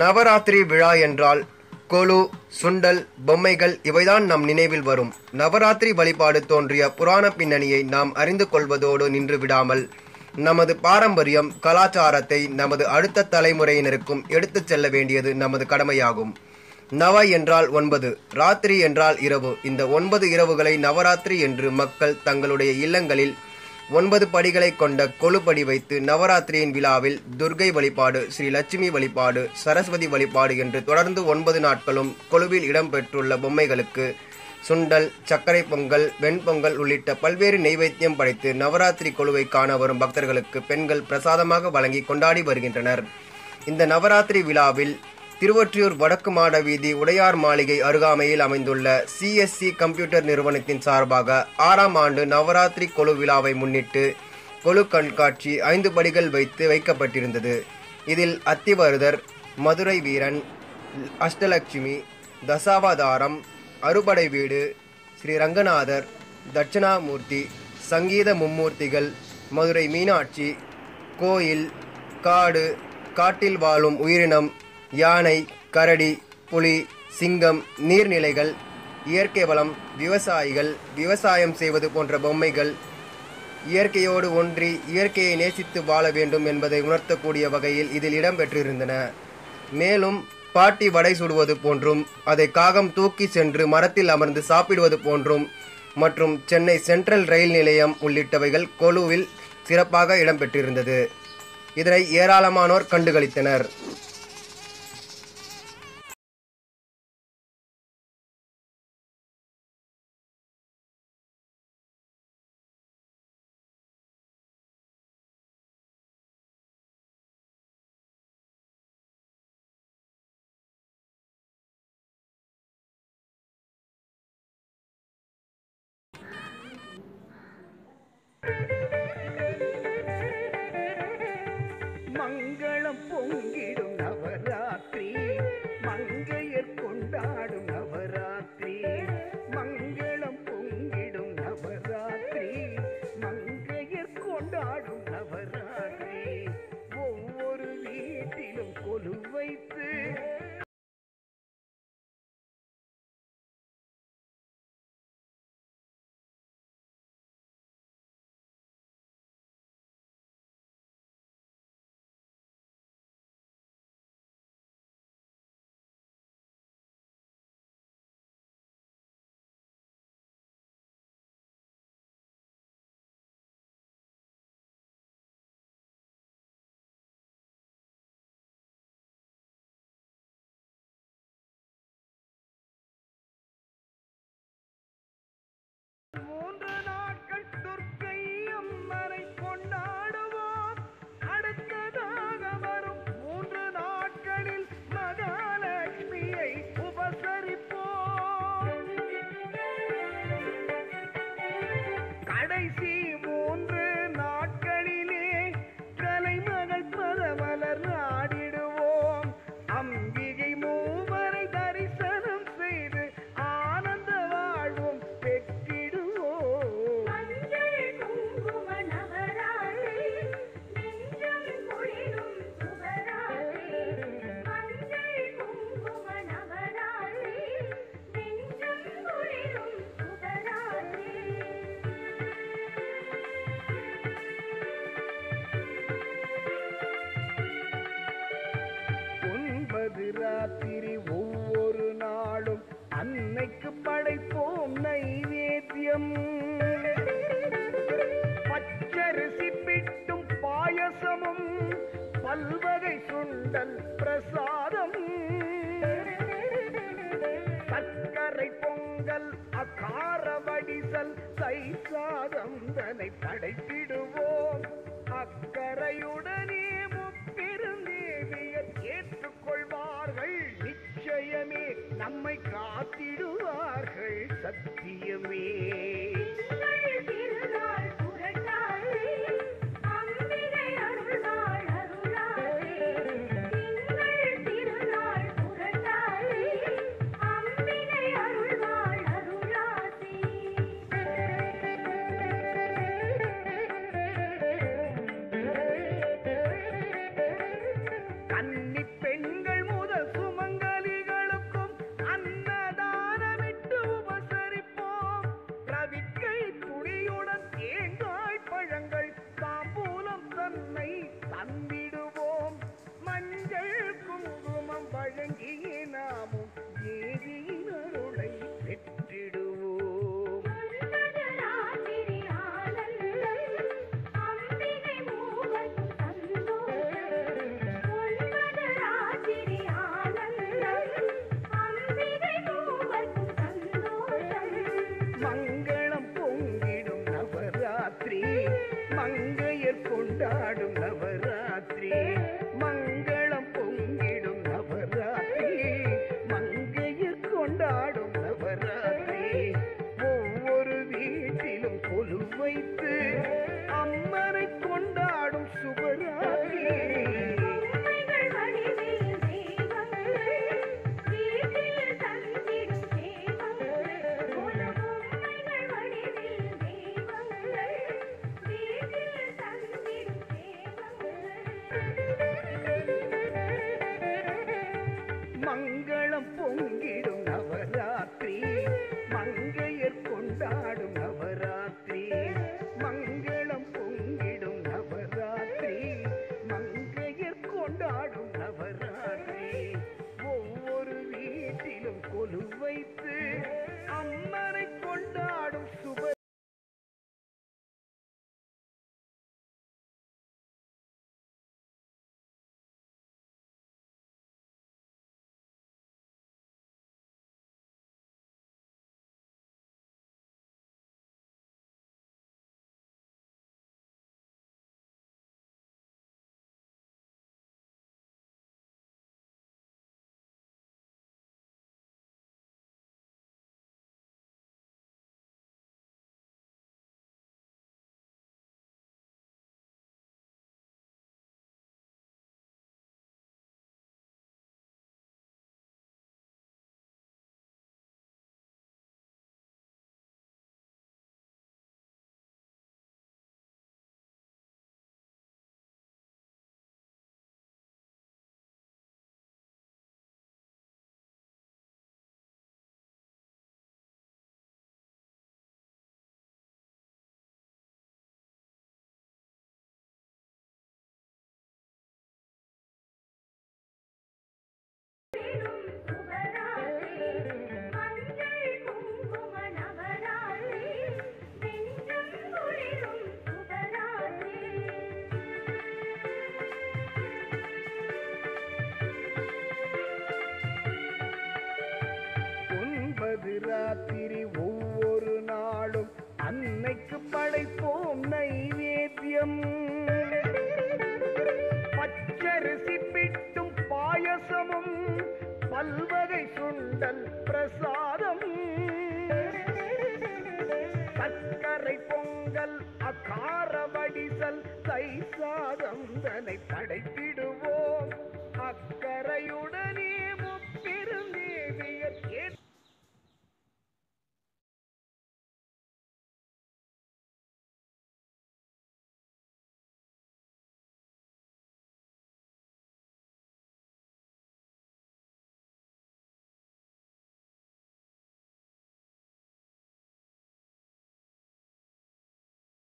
நவராத்திரி விழா என்றால் கொலு சுண்டல் பொம்மைகள் இவைதான் நம் நினைவில் வரும் நவராத்திரி வழிபாடு தோன்றிய புராண பின்னணியை நாம் அறிந்து கொள்வதோடு நின்று விடாமல் நமது பாரம்பரியம் கலாச்சாரத்தை நமது அடுத்த தலைமுறையினருக்கும் எடுத்துச் செல்ல வேண்டியது நமது கடமையாகும் நவ என்றால் ஒன்பது ராத்திரி என்றால் இரவு இந்த ஒன்பது இரவுகளை நவராத்திரி என்று மக்கள் தங்களுடைய இல்லங்களில் ஒன்பது படிகளை கொண்ட கொழுப்படி வைத்து நவராத்திரியின் விழாவில் துர்கை வழிபாடு ஸ்ரீ லட்சுமி வழிபாடு சரஸ்வதி வழிபாடு என்று தொடர்ந்து ஒன்பது நாட்களும் கொழுவில் இடம்பெற்றுள்ள பொம்மைகளுக்கு சுண்டல் சர்க்கரை பொங்கல் வெண்பொங்கல் உள்ளிட்ட பல்வேறு நெய்வேத்தியம் படைத்து நவராத்திரி கொழுவை காண வரும் பக்தர்களுக்கு பெண்கள் பிரசாதமாக வழங்கி கொண்டாடி வருகின்றனர் இந்த நவராத்திரி விழாவில் திருவொற்றியூர் வடக்கு மாட வீதி உடையார் மாளிகை அருகாமையில் அமைந்துள்ள சிஎஸ்சி கம்ப்யூட்டர் நிறுவனத்தின் சார்பாக ஆறாம் ஆண்டு நவராத்திரி கொழு விழாவை முன்னிட்டு கொழு கண்காட்சி ஐந்து படிகள் வைத்து வைக்கப்பட்டிருந்தது இதில் அத்திவருதர் மதுரை வீரன் அஷ்டலட்சுமி தசாவதாரம் அறுபடை வீடு ஸ்ரீ ரங்கநாதர் தட்சிணாமூர்த்தி சங்கீத மும்மூர்த்திகள் மதுரை மீனாட்சி கோயில் காடு காட்டில் வாழும் உயிரினம் யானை கரடி புலி சிங்கம் நீர்நிலைகள் இயற்கை வளம் விவசாயிகள் விவசாயம் செய்வது போன்ற பொம்மைகள் இயற்கையோடு ஒன்றி இயற்கையை நேசித்து வாழ வேண்டும் என்பதை உணர்த்தக்கூடிய வகையில் இதில் இடம்பெற்றிருந்தன மேலும் பாட்டி வடை சுடுவது போன்றும் அதை காகம் தூக்கி சென்று மரத்தில் அமர்ந்து சாப்பிடுவது போன்றும் மற்றும் சென்னை சென்ட்ரல் ரயில் நிலையம் உள்ளிட்டவைகள் கொலுவில் சிறப்பாக இடம்பெற்றிருந்தது இதனை ஏராளமானோர் கண்டுகளித்தனர் மங்களம் பொங்கிடும் நவராத்திரி மங்கையர் கொண்டாடும் நவராத்திரி மங்களம் பொங்கிடும் நவராத்திரி மங்கையர் கொண்டாடும் நவராத்திரி ஒவ்வொரு வீட்டிலும் கொலு வைத்து மூன்று நாட்கள் துர்க்கை அம்மனை கொண்டாடுவோம் அடுத்ததாக வரும் மூன்று நாட்களில் மகாலட்சுமியை உபசரிப்போம் கடைசி மூன்று நாட்களிலே கலைமகள் பதமலர் நாடிடுவோம் அம்பிகை மூவரை தரிசனம் செய்து ஆனந்த வாழ்வும் பெற்றிடுவோம் மஞ்சள் குங்கும நவராத்திரி நெஞ்சம் குளிரும் சுபராத்திரி மஞ்சள் குங்கும நவராத்திரி நெஞ்சம் குளிரும் சுபராத்திரி ஒன்பது ராத்திரி ஒவ்வொரு நாளும் அன்னைக்கு படைப்போம் நைவேத்தியம் பச்சரிசி பிட்டும் பாயசமும் பல்வகை சுண்டல் பிரசாதம் சர்க்கரை பொங்கல் அகார வடிசல் தை சாதம் தனை படைத்திடுவோம் அக்கறையுடனே முப்பெருந்தேவியர் ஏற்றுக்கொள்வார்கள் நிச்சயமே நம்மை காத்திடுவார்கள் சத்தியமே திங்கள் திருநாள் புரட்டாசி அம்பிகை அருள்வாள் அருளாசி திங்கள் திருநாள் புரட்டாசி அம்பிகை அருள்வாள் அருளாசி நவராத்திரி ஒவ்வொரு நாளும் அன்னைக்கு படைப்போம் நைவேத்தியம் பச்சரிசி பிட்டும் பாயசமும் பல்வகை சுண்டல் பிரசாதம் சர்க்கரை பொங்கல் அகார வடிசல் தை சாதம் தனை